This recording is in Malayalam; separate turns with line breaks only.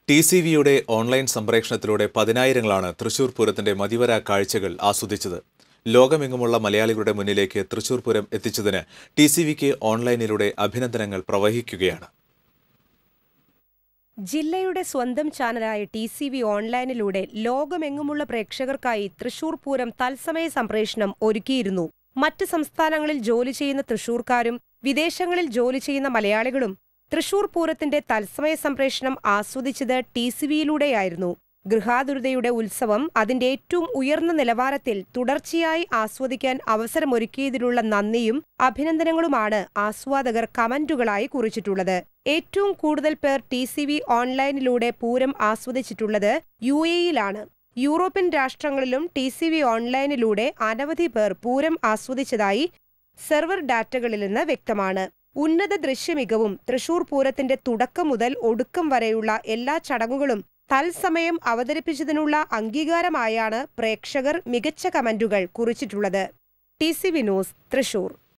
ടി സി വിയുടെ ഓൺലൈൻ സംപ്രേഷണത്തിലൂടെ പതിനായിരങ്ങളാണ് തൃശൂർ പൂരത്തിന്റെ മതിവര കാഴ്ചകൾ ആസ്വദിച്ചത് ലോകമെങ്ങുമുള്ള മലയാളികളുടെ മുന്നിലേക്ക് തൃശൂർ പൂരം എത്തിച്ചതിന് ടി സി വിക്ക് ഓൺലൈനിലൂടെ അഭിനന്ദനങ്ങൾ പ്രവഹിക്കുകയാണ്
ജില്ലയുടെ സ്വന്തം ചാനലായ ടി സി വി ഓൺലൈനിലൂടെ ലോകമെങ്ങുമുള്ള പ്രേക്ഷകർക്കായി തൃശൂർ പൂരം തത്സമയ സംപ്രേഷണം ഒരുക്കിയിരുന്നു മറ്റ് സംസ്ഥാനങ്ങളിൽ ജോലി ചെയ്യുന്ന തൃശൂർക്കാരും വിദേശങ്ങളിൽ ജോലി ചെയ്യുന്ന മലയാളികളും തൃശൂർ പൂരത്തിന്റെ തത്സമയ സംപ്രേഷണം ആസ്വദിച്ചത് ടി സി വിയിലൂടെയായിരുന്നു ഗൃഹാതുരതയുടെ ഉത്സവം അതിന്റെ ഏറ്റവും ഉയർന്ന നിലവാരത്തിൽ തുടർച്ചയായി ആസ്വദിക്കാൻ അവസരമൊരുക്കിയതിലുള്ള നന്ദിയും അഭിനന്ദനങ്ങളുമാണ് ആസ്വാദകർ കമന്റുകളായി കുറിച്ചിട്ടുള്ളത് ഏറ്റവും കൂടുതൽ പേർ ടി സി വി ഓൺലൈനിലൂടെ പൂരം ആസ്വദിച്ചിട്ടുള്ളത് യു എയിലാണ് യൂറോപ്യൻ രാഷ്ട്രങ്ങളിലും ടി സി വി ഓൺലൈനിലൂടെ അനവധി പേർ പൂരം ആസ്വദിച്ചതായി സെർവർ ഡാറ്റകളിൽ നിന്ന് വ്യക്തമാണ് ഉന്നത ദൃശ്യമികവും തൃശൂർ പൂരത്തിന്റെ തുടക്കം മുതൽ ഒടുക്കം വരെയുള്ള എല്ലാ ചടങ്ങുകളും തത്സമയം അവതരിപ്പിച്ചതിനുള്ള അംഗീകാരമായാണ് പ്രേക്ഷകർ മികച്ച കമന്റുകൾ കുറിച്ചിട്ടുള്ളത് T C V news Thrissur